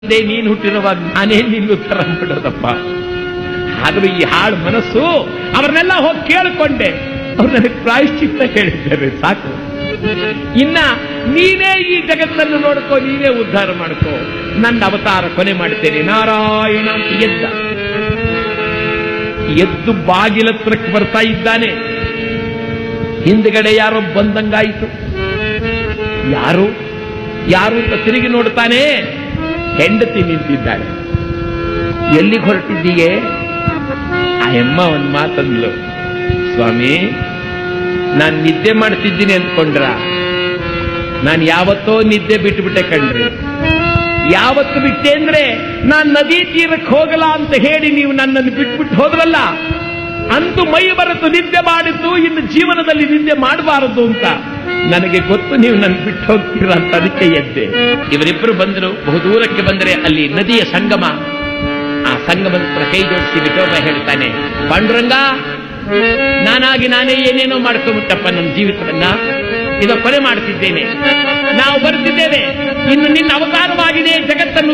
ತಂದೆ ನೀನು ಹುಟ್ಟಿರುವಾಗ ನಾನೇ ನಿನ್ನ ಉತ್ತರ ಮಾಡೋದಪ್ಪ ಆದ್ರೂ ಈ ಹಾಳು ಮನಸ್ಸು ಅವರನ್ನೆಲ್ಲ ಹೋಗಿ ಕೇಳಿಕೊಂಡೆ ಅವ್ರು ನನಗೆ ಪ್ರಾಯಶ್ಚಿತ್ತ ಹೇಳಿದ್ದಾರೆ ಸಾಕು ಇನ್ನ ನೀನೇ ಈ ಜಗತ್ತನ್ನು ನೋಡ್ಕೋ ನೀನೇ ಉದ್ಧಾರ ಮಾಡ್ಕೋ ನನ್ನ ಅವತಾರ ಕೊನೆ ಮಾಡ್ತೇನೆ ನಾರಾಯಣ ಅಂತ ಎದ್ದ ಎದ್ದು ಬಾಗಿಲತ್ರಕ್ಕೆ ಬರ್ತಾ ಇದ್ದಾನೆ ಹಿಂದ್ಗಡೆ ಯಾರೋ ಬಂದಂಗಾಯಿತು ಯಾರು ಯಾರು ಅಂತ ತಿರುಗಿ ನೋಡ್ತಾನೆ ಹೆಂಡತಿ ನಿಂತಿದ್ದಾಳೆ ಎಲ್ಲಿಗೆ ಹೊರಟಿದ್ದೀಗೆ ಆ ಎಮ್ಮ ಒಂದ್ ಮಾತಂದ್ಲು ಸ್ವಾಮಿ ನಾನ್ ನಿದ್ದೆ ಮಾಡ್ತಿದ್ದೀನಿ ಅಂದ್ಕೊಂಡ್ರ ನಾನು ಯಾವತ್ತೋ ನಿದ್ದೆ ಬಿಟ್ಟುಬಿಟ್ಟೆ ಕಣ್ರಿ ಯಾವತ್ತು ಬಿಟ್ಟೆ ಅಂದ್ರೆ ನಾನ್ ನದಿ ತೀರಕ್ಕೆ ಹೋಗಲ್ಲ ಅಂತ ಹೇಳಿ ನೀವು ನನ್ನನ್ನು ಬಿಟ್ಬಿಟ್ಟು ಹೋದ್ರಲ್ಲ ಅಂತೂ ಮೈ ಬರತ್ತು ನಿದ್ದೆ ಮಾಡಿದ್ದು ಇನ್ನು ಜೀವನದಲ್ಲಿ ನಿದ್ದೆ ಮಾಡಬಾರದು ಅಂತ ನನಗೆ ಗೊತ್ತು ನೀವು ನನ್ನ ಬಿಟ್ಟು ಹೋಗ್ತೀರಾ ಅಂತ ಅದಕ್ಕೆ ಎದ್ದೆ ಇವರಿಬ್ಬರು ಬಂದರು ಬಹುದೂರಕ್ಕೆ ಬಂದರೆ ಅಲ್ಲಿ ನದಿಯ ಸಂಗಮ ಆ ಸಂಗಮದ ಹತ್ರ ಕೈ ಜೋಡಿಸಿ ವಿಠೋಬ ಹೇಳ್ತಾನೆ ಪಾಂಡುರಂಗ ನಾನಾಗಿ ನಾನೇ ಏನೇನೋ ಮಾಡ್ಕೊಂಬಿಟ್ಟಪ್ಪ ನನ್ನ ಜೀವಿತವನ್ನ ಇದು ಕೊನೆ ಮಾಡ್ತಿದ್ದೇನೆ ನಾವು ಬರುತ್ತಿದ್ದೇವೆ ಇನ್ನು ನಿನ್ನ ಅವತಾರವಾಗಿದೆ ಜಗತ್ತನ್ನು